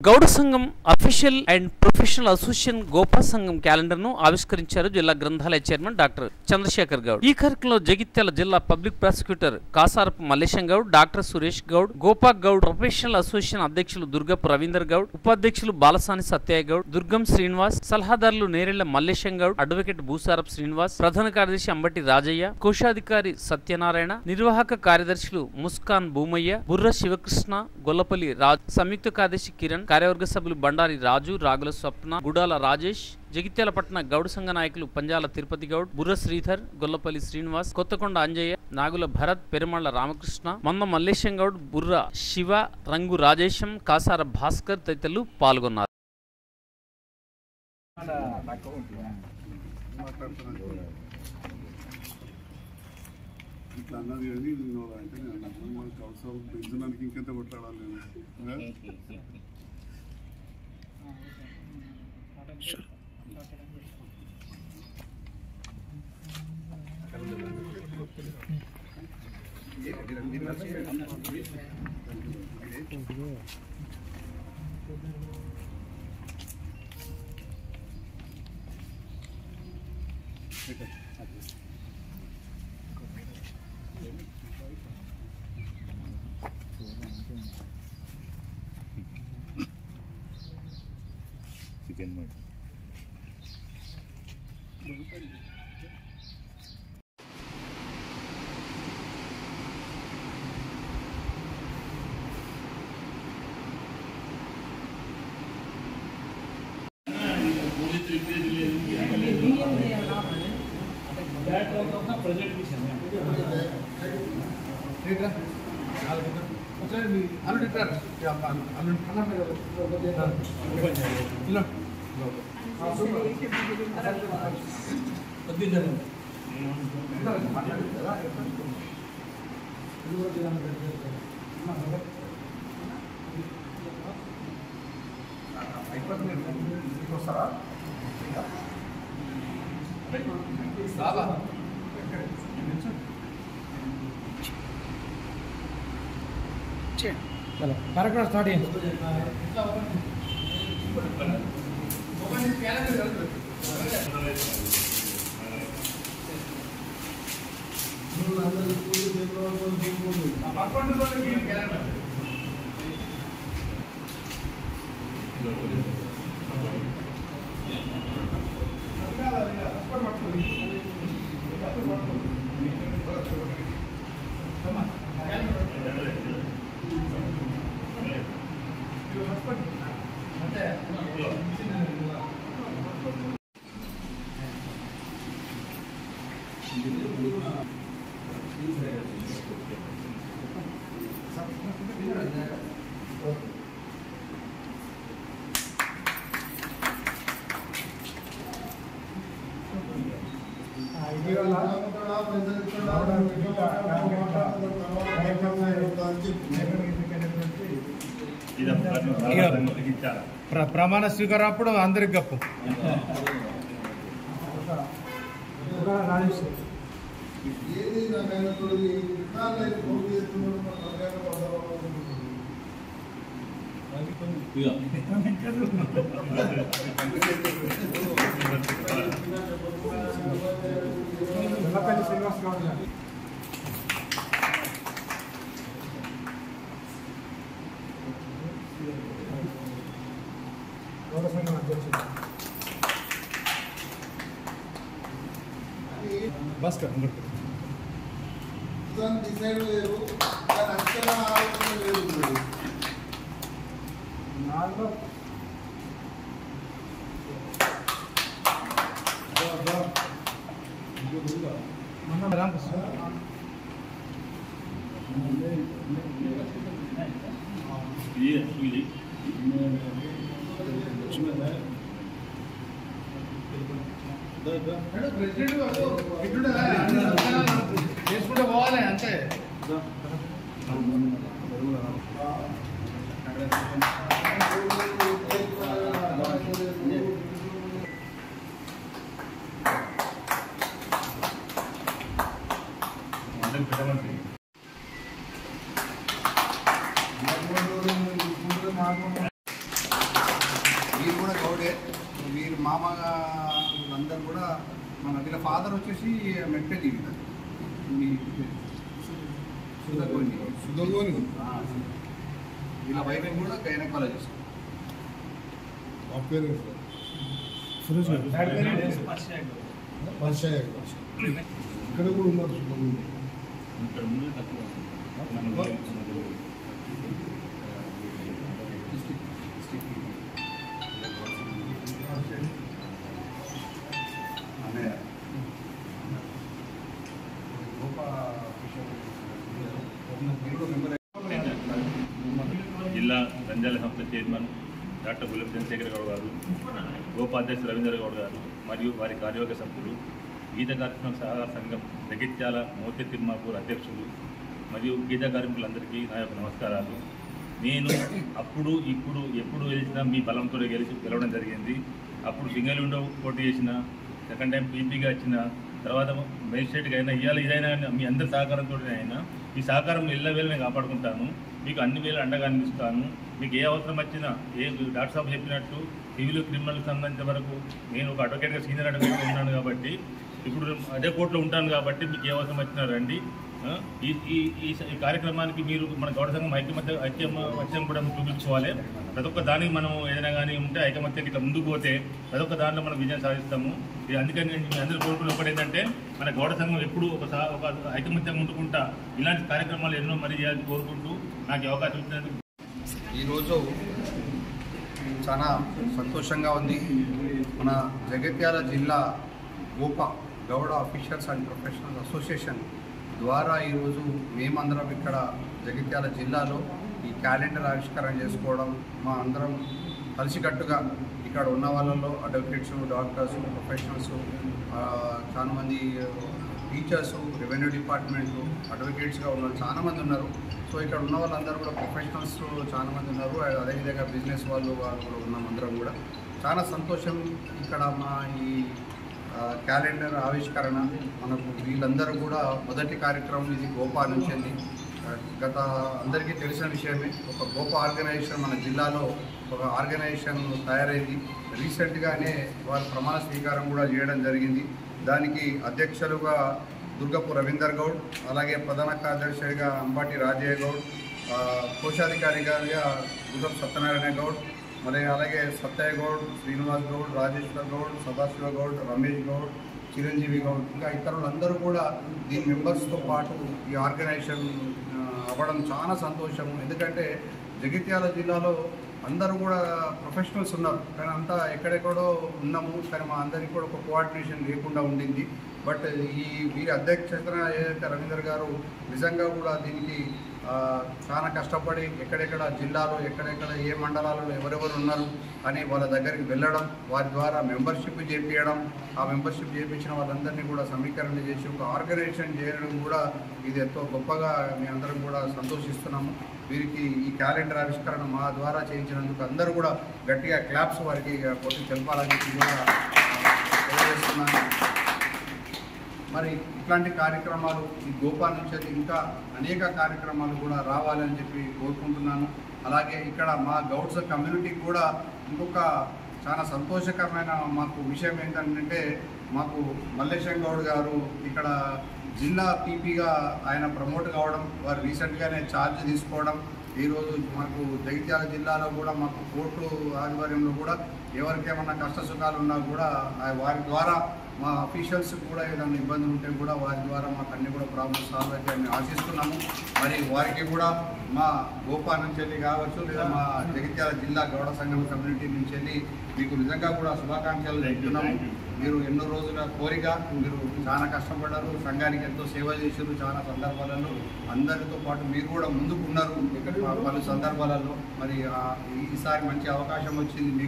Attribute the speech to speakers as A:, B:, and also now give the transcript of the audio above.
A: గౌడ సంఘం official and professional association GOPA సంఘం calendar ను ఆవిష్కరించారు జిల్లా గ్రంథాలయ చైర్మన్ డాక్టర్ చంద్రశేఖర్ గౌడ్ ఈ కార్యక్రమంలో జగిత్యాల జిల్లా public prosecutor Kasarapu Mallesham Goud doctor Suresh Goud GOPA Goud professional association అధ్యక్షులు దుర్గపు రవీందర్ గౌడ్ ఉపాధ్యక్షులు బాలసాని సత్యయ్య గౌడ్ దుర్గం శ్రీనివాస్ సలహాదారులు నేరెళ్ల మల్లేశం గౌడ్ అడ్వకేట్ భూసారపు శ్రీనివాస్ ప్రధాన కార్యదర్శి అంబటి రాజయ్య కోశాధికారి సత్యనారాయణ నిర్వాహక కార్యదర్శులు ముస్కాన్ భూమయ్య బుర్ర శివకృష్ణ గొల్లపల్లి రాజ్ సంయుక్త కార్యదర్శి కిరణ్ కార్యవర్గ సభ్యులు బండారి రాజు రాగుల స్వప్న గుడాల రాజేష్ జగిత్యాల పట్టణ గౌడ సంఘ నాయకులు పంజాల తిరుపతి గౌడ్ బుర్ర శ్రీధర్ గొల్లపల్లి శ్రీనివాస్ కొత్తకొండ అంజయ్య నాగుల భరత్ పెరుమళ్ల రామకృష్ణ మంద మల్లేశం గౌడ్ బుర్ర శివ రంగు రాజేశం కాసార భాస్కర్ తదితరులు పాల్గొన్నారు
B: ఇట్లా అన్నది కానీ నేను అంటే నేను అన్నప్పుడు మనకు అవసరం పెంచడానికి ఇంకెంత కొట్లాడాలి నేను ఆ?
C: చికెన్ మటన్
D: కార్యక్రమం స్టార్ట్ అయ్యింది ప్ర- ప్రమాణ స్వీకారం అప్పుడు అందరికి గప్పు
B: ఏది నా మేనతోడు ఈ విధానాలు అయితే ఫోన్ చేస్తున్నాడు మన తలకాయ పడతాడు.
D: శ్రీనివాస్ గౌడ్ గారు గౌడ సంఘం అధ్యక్షుడు భాస్కర్
B: దాన్ని డిసైడ్ వేరు దాని అంచనా ఆలోచన వేరు ఉంది.
D: నాలుగో మన రామకృష్ణ
B: మేడం, ప్రెసిడెంట్ గారు, ఇటుండే అన్ని అంచనాలు చేసుకుంటూ పోవాలి అంతే
C: మామ అందరు కూడా మన వీళ్ళ ఫాదర్ వచ్చేసి మెట్పల్లి వీళ్ళ మీ సుధగోని
B: సుధగోని
C: వీళ్ళ వైఫ్ కూడా గైనకాలజిస్ట్
B: మా పేరు పరిచయ ఇక్కడ కూడా ఉన్నారు సుధగోని
C: అన్నయ్య
E: జిల్లా నంద్యాల సంస్థ చైర్మన్ డాక్టర్ గులం చంద్రశేఖర్ గౌడ్ గారు గోపాధ్యక్షుడు రవీంద్ర గౌడ్ గారు మరియు వారి కార్యవర్గ సభ్యులు గీత కార్యక్రమ సహకార సంఘం జగిత్యాల మోతి తిమ్మాపూర్ అధ్యక్షులు మరియు గీత కార్మికులందరికీ నా యొక్క నమస్కారాలు నేను అప్పుడు ఇప్పుడు ఎప్పుడు గెలిచినా మీ బలంతో గెలిచి గెలవడం జరిగింది అప్పుడు సింగిల్ విండో పోటీ చేసిన సెకండ్ టైం పీపీగా వచ్చిన తర్వాత మేజిస్ట్రేట్గా అయినా ఇవాళ ఇదైనా కానీ మీ అందరి సహకారంతో అయినా ఈ సహకారం ఎల్ల వేళ నేను కాపాడుకుంటాను మీకు అన్ని వేళ అండగా అందిస్తాను మీకు ఏ అవసరం వచ్చినా ఏ డాక్టర్ సాబ్ చెప్పినట్టు సివిల్ క్రిమినల్ సంబంధించిన వరకు నేను ఒక అడ్వకేట్గా సీనియర్ అడ్వకేట్గా ఉన్నాను కాబట్టి ఇప్పుడు అదే కోర్టులో ఉంటాను కాబట్టి మీకు ఏ అవసరం వచ్చినా రండి ఆ, ఈ ఈ ఈ స- ఈ కార్యక్రమానికి మీరు మన గౌడ సంఘం ఐక్యమత్య ఐక్యం ఐక్యం కూడా చూపించుకోవాలి ప్రతి ఒక్క దానికి మనం ఏదైనా కానీ ఉంటే ఐకమత్యం ఇట్లా ముందుకు పోతే ప్రతి ఒక్క దాంట్లో మనం విజయం సాధిస్తాము ఇది అందుకని నేను మీ అందరూ కోరుకునే ఒకటి ఏంటంటే మన గౌడ సంఘం ఎప్పుడు ఒక సా- ఒక ఐకమత్యం ఉండుకుంటా ఇలాంటి కార్యక్రమాలు ఎన్నో మరి చేయాలని కోరుకుంటూ నాకు ఈ అవకాశం ఇచ్చినందుకు
C: ఈరోజు చాలా సంతోషంగా ఉంది మన జగిత్యాల జిల్లా GOPA Gouda officials and professionals association ద్వారా ఈరోజు మేమందరం ఇక్కడ జగిత్యాల జిల్లాలో ఈ క్యాలెండర్ ఆవిష్కరణ చేసుకోవడం మా అందరం కలిసికట్టుగా ఇక్కడ ఉన్న వాళ్ళలో అడ్వకేట్స్ డాక్టర్స్ ప్రొఫెషనల్స్ చాలా మంది టీచర్స్ రెవెన్యూ డిపార్ట్మెంట్ అడ్వకేట్స్గా ఉన్న వాళ్ళు చాలా మంది ఉన్నారు సో ఇక్కడ ఉన్న వాళ్ళందరూ కూడా ప్రొఫెషనల్స్ చాలా మంది ఉన్నారు అదేవిధంగా బిజినెస్ వాళ్ళు వాళ్ళు కూడా ఉన్నాం అందరం కూడా చాలా సంతోషం ఇక్కడ మా ఈ ఆ, క్యాలెండర్ ఆవిష్కరణ మనకు వీళ్ళందరూ కూడా మొదటి కార్యక్రమం ఇది గోపా నుంచి ఉంది. ఆ, గత అందరికీ తెలిసిన విషయమే ఒక గోప ఆర్గనైజేషన్ మన జిల్లాలో ఒక ఆర్గనైజేషన్ తయారైంది రీసెంట్గానే వారు ప్రమాణ స్వీకారం కూడా చేయడం జరిగింది దానికి అధ్యక్షులుగా దుర్గపు రవీందర్ గౌడ్ అలాగే ప్రధాన కార్యదర్శిగా అంబాటి రాజయ్య గౌడ్ ఆ, కోశాధికారిగా దుర్గం సత్యనారాయణ గౌడ్ మరి అలాగే సత్తయ్య గౌడ్ శ్రీనివాస్ గౌడ్ రాజేశ్వర్ గౌడ్ సదాశివ గౌడ్ రమేష్ గౌడ్ చిరంజీవి గౌడ్ ఇంకా ఇతరులందరూ కూడా దీని మెంబర్స్తో పాటు ఈ ఆర్గనైజేషన్ ఆ, అవ్వడం చాలా సంతోషం ఎందుకంటే జగిత్యాల జిల్లాలో అందరూ కూడా ప్రొఫెషనల్స్ ఉన్నారు కానీ అంతా ఎక్కడెక్కడో ఉన్నాము కానీ మా అందరికీ కూడా ఒక కోఆర్డినేషన్ లేకుండా ఉండింది బట్ ఈ వీరి అధ్యక్షతన ఏదైతే రవీందర్ గారు నిజంగా కూడా దీనికి ఆ, చాలా కష్టపడి ఎక్కడెక్కడ జిల్లాలో ఎక్కడెక్కడ ఏ మండలాలలో ఎవరెవరు ఉన్నారు అని వాళ్ళ దగ్గరికి వెళ్ళడం వారి ద్వారా మెంబర్షిప్ చేపించడం ఆ మెంబర్షిప్ చేయించిన వాళ్ళందరినీ కూడా సమీకరణ చేసి ఒక ఆర్గనైజేషన్ చేయడం కూడా ఇది ఎంతో గొప్పగా మీ అందరం కూడా సంతోషిస్తున్నాము వీరికి ఈ క్యాలెండర్ ఆవిష్కరణ మా ద్వారా చేయించినందుకు అందరూ కూడా గట్టిగా క్లాప్స్ వారికి కొట్టి తెలపాలని చెప్పి కూడా తెలియజేస్తున్నాను మరి ఇట్లాంటి కార్యక్రమాలు ఈ గోపా నుంచి అయితే ఇంకా అనేక కార్యక్రమాలు కూడా రావాలని చెప్పి కోరుకుంటున్నాను అలాగే ఇక్కడ మా గౌడ్స్ కమ్యూనిటీకి కూడా ఇంకొక చాలా సంతోషకరమైన మాకు విషయం ఏంటంటే మాకు మల్లేశం గౌడ్ గారు ఇక్కడ జిల్లా టీపీగా ఆయన ప్రమోట్ కావడం వారు రీసెంట్గానే ఛార్జ్ తీసుకోవడం ఈరోజు మాకు జగిత్యాల జిల్లాలో కూడా మాకు కోర్టు ఆధ్వర్యంలో కూడా ఎవరికేమన్నా కష్ట సుఖాలు ఉన్నా కూడా ఆ వారి ద్వారా మా అఫీషియల్స్ కూడా ఏదైనా ఇబ్బందులు ఉంటే కూడా వారి ద్వారా మాకు అన్ని కూడా ప్రాబ్లమ్స్ సాల్వ్ అవుతాయని ఆశిస్తున్నాము మరి వారికి కూడా మా గోపా నుంచి వెళ్ళి కావచ్చు లేదా మా జగిత్యాల జిల్లా గౌడ సంఘం కమ్యూనిటీ నుంచి వెళ్ళి మీకు నిజంగా కూడా శుభాకాంక్షలు చెప్తున్నాము మీరు ఎన్నో రోజుల కోరిక మీరు చాలా కష్టపడ్డారు సంఘానికి ఎంతో సేవ చేశారు చాలా సందర్భాలలో అందరితో పాటు మీరు కూడా ముందుకు ఉన్నారు పలు సందర్భాలలో మరి ఆ, ఈసారి మంచి అవకాశం వచ్చింది మీకు